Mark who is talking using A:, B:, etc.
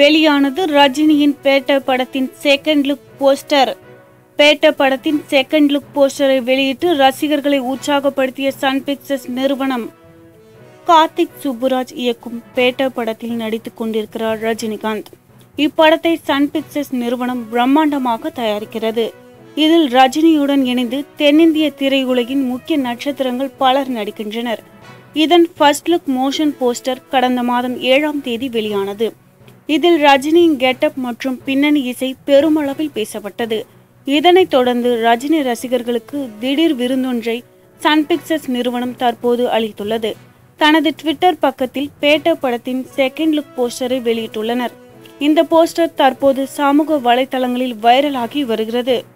A: வெளியானது ரஜினியின் பேட்ட படத்தின் செகண்ட் லுக் போஸ்டர் பேட்ட படத்தின் செகண்ட் லுக் போஸ்டரை வெளியிட்டு ரசிகர்களை உற்சாகப்படுத்திய சன் பிக்சர்ஸ் நிறுவனம் கார்த்திக் சுப்புராஜ் இயக்கும் பேட்ட படத்தில் நடித்துக் கொண்டிருக்கிறார் ரஜினிகாந்த் இப்படத்தை சன் பிக்சர்ஸ் நிறுவனம் பிரம்மாண்டமாக தயாரிக்கிறது இதில் ரஜினியுடன் இணைந்து தென்னிந்திய திரையுலகின் முக்கிய நட்சத்திரங்கள் பலர் நடிக்கின்றனர் இதன் ஃபர்ஸ்ட் லுக் மோஷன் போஸ்டர் கடந்த மாதம் ஏழாம் தேதி வெளியானது இதில் ரஜினியின் கெட்டப் மற்றும் பின்னணி இசை பெருமளவில் பேசப்பட்டது இதனைத் தொடர்ந்து ரஜினி ரசிகர்களுக்கு திடீர் விருந்தொன்றை சன் பிக்சர்ஸ் நிறுவனம் தற்போது அளித்துள்ளது தனது ட்விட்டர் பக்கத்தில் பேட்ட படத்தின் செகண்ட் லுக் போஸ்டரை வெளியிட்டுள்ளனர் இந்த போஸ்டர் தற்போது சமூக வலைதளங்களில் வைரலாகி வருகிறது